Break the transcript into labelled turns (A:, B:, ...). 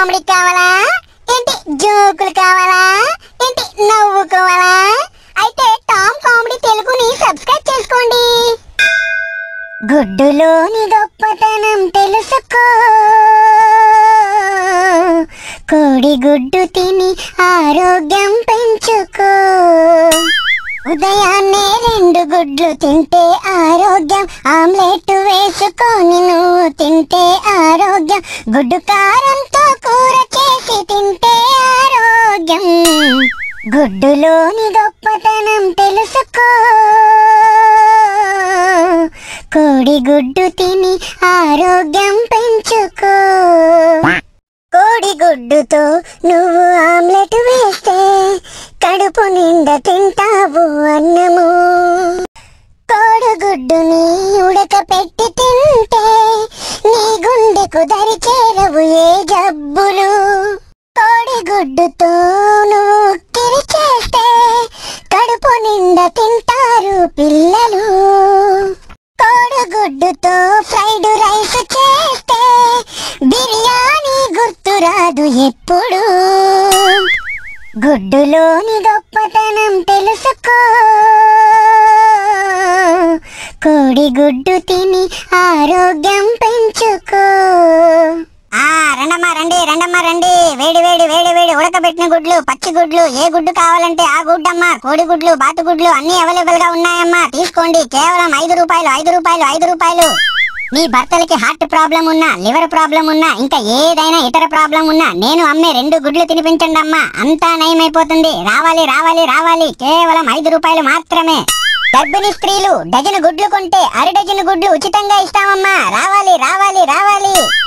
A: comedy కావాలా ఏంటి జోకులు కావాలా ఏంటి నవ్వుకోవాలా అయితే టామ్ కామెడీ తెలుగుని సబ్స్క్రైబ్ చేసుకోండి గుడ్డులోని గొప్పతనం తెలుసుకో కోడి గుడ్డు తిని ఆరోగ్యం పెంచుకో ఉదయాన్నే రెండు గుడ్లు తింటే ఆరోగ్యం ఆమ్లెట్ వేసుకొని నువ్వు తింటే ఆరోగ్యం గుడ్డు కారంతో కూర చేసి తింటే ఆరోగ్యం గుడ్డులోని గొప్పతనం తెలుసుకో కోడి గుడ్డు తిని ఆరోగ్యం పెంచుకో కోడి గుడ్డుతో నువ్వు ఆమ్లెట్ వేస్తే కడుపు నిండా తింటావు అన్నము కోడిగుడ్డుని ఉడకపెట్టి తింటే నీ గుండెకు దరి చేరవు ఏ జబ్బులు కోడిగుడ్డుతో నువ్వు కిరి చేస్తే కడుపు నిండా తింటారు పిల్లలు కోడిగుడ్డుతో ఫ్రైడ్ రైస్ చేస్తే బిర్యానీ గుర్తురాదు ఎప్పుడు గుడ్డులోని గొప్పతనం తెలుసుకో కోడి గుడ్డు తిని ఆరోగ్యం పెంచుకో ఆ రండమ్మా రండి రండమ్మా రండి వేడి వేడి వేడి వేడి ఉడకబెట్టిన గుడ్లు పచ్చి గుడ్లు ఏ గుడ్డు కావాలంటే ఆ గుడ్డమ్మా కోడి గుడ్లు బాతు గుడ్లు అన్ని అవైలబుల్ గా ఉన్నాయమ్మా తీసుకోండి కేవలం ఐదు రూపాయలు ఐదు రూపాయలు ఐదు రూపాయలు మీ భర్తలకి హార్ట్ ప్రాబ్లం ఉన్నా లివర్ ప్రాబ్లం ఉన్నా ఇంకా ఏదైనా ఇతర ప్రాబ్లం ఉన్నా నేను అమ్మే రెండు గుడ్లు తినిపించండి అమ్మా అంతా నయమైపోతుంది రావాలి రావాలి రావాలి కేవలం ఐదు రూపాయలు మాత్రమే గర్భిణీ స్త్రీలు డజను గుడ్లు కొంటే అర డజను గుడ్లు ఉచితంగా ఇస్తామమ్మా రావాలి రావాలి రావాలి